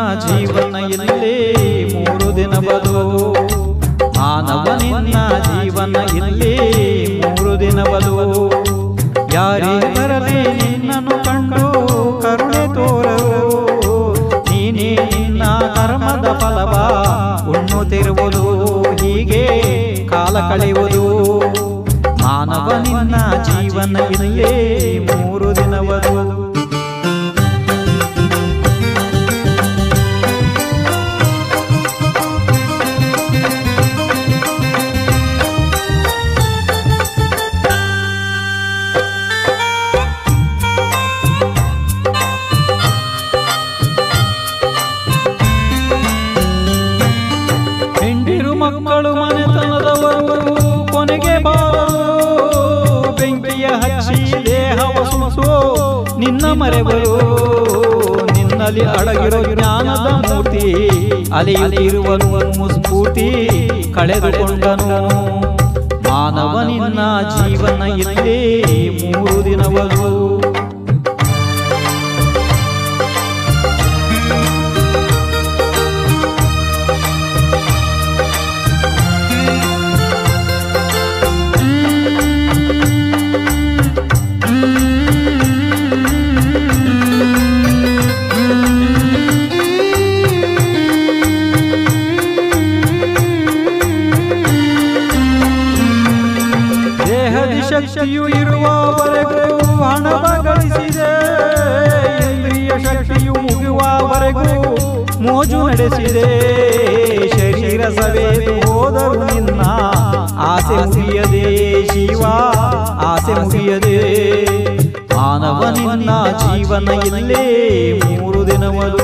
ಜೀವನ ಇಲ್ಲೇ ಮೂರು ದಿನವದು ಮಾನವ ನಿನ್ನ ಜೀವನ ಇಲ್ಲೇ ಮೂರು ದಿನವದು ಯಾರೇ ಬರಲಿ ನಿನ್ನನ್ನು ಕಂಡು ಕರುಣೆ ತೋರರು ನೀನೇ ನಿನ್ನ ಕರ್ಮದ ಫಲವ ಉಣ್ಣುತ್ತಿರುವುದು ಹೀಗೆ ಕಾಲ ಕಳೆಯುವುದು ಮಾನವ ನಿನ್ನ ಜೀವನ ಇಲ್ಲೇ ಮೂರು ದಿನವದು ಹೆಂಡಿರು ಮಕ್ಕಳು ಮನೆತನದವರು ಕೊನೆಗೆ ಬಾರರು ಬೆಂಕಿಯ ಹಚ್ಚಿ ದೇಹವ ಸುಮಸೋ ನಿನ್ನ ಮರೆವರು ನಿನ್ನಲ್ಲಿ ಅಡಗಿರೋ ಜ್ಞಾನದ ಮೂರ್ತಿ ಅಲೆಯುತ್ತಿರುವನು ಮುಸ್ಫೂರ್ತಿ ಕಳೆದುಕೊಂಡನು ಮಾನವ ನಿನ್ನ ಜೀವನ ಇಲ್ಲೇ ಮೂರು ದಿನವದು ದೇಹದಿ ಶಕ್ತಿಯು ಇರುವವರೆಗೂ ಹಣವ ಗಳಿಸಿದೆ ಇಂದ್ರಿಯ ಶಕ್ತಿಯು ಮುಗಿಯುವವರೆಗೂ ಮೋಜು ನಡೆಸಿದೆ ಶರೀರ ಸವೆದು ಹೋದರು ನಿನ್ನ ಆಸೆ ಮುಗಿಯದೆ ಶಿವ ಆಸೆ ಮುಗಿಯದೆ ಮಾನವ ನಿನ್ನ ಜೀವನ ಇಲ್ಲೇ ಮೂರು ದಿನವದು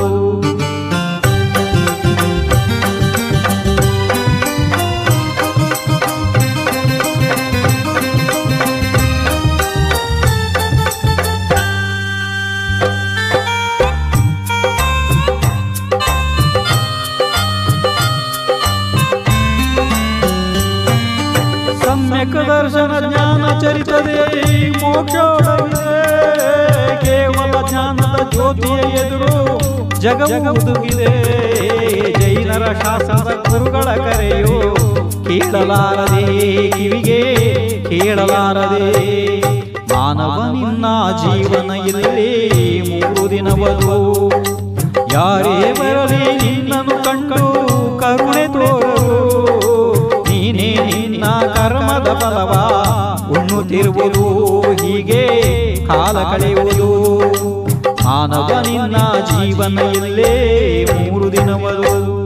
ಸಮ್ಯಕ್ ದರ್ಶನ ಜ್ಞಾನ ಚರಿತದೆ ಮೋಕ್ಷೋಡವಿದೆ ಕೇವಲ ಜ್ಞಾನದ ಜ್ಯೋತಿಯ ಎದುರು ಜಗವು ಮುದುಗಿದೆ ಜೈನರ ಶಾಸನದ ಗುರುಗಳ ಕರೆಯು ಕೇಳಲಾರದೆ ಕಿವಿಗೆ ಕೇಳಲಾರದೆ ಮಾನವ ನಿನ್ನ ಜೀವನ ಇಲ್ಲೇ ಮೂರು ದಿನವದು ಯಾರೇ ಬರಲಿ ನಿನ್ನನ್ನು ಕಂಡು ಕರುಣೆ ತೋರರು ನೀನೇ ನಿನ್ನ ಕರ್ಮದ ಫಲವ ಉಣ್ಣುತ್ತಿರುವುದು ಹೀಗೆ ಕಾಲ ಕಳೆಯುವುದು ಮಾನವ ನಿನ್ನ ಜೀವನ ಇಲ್ಲೇ ಮೂರು ದಿನವದು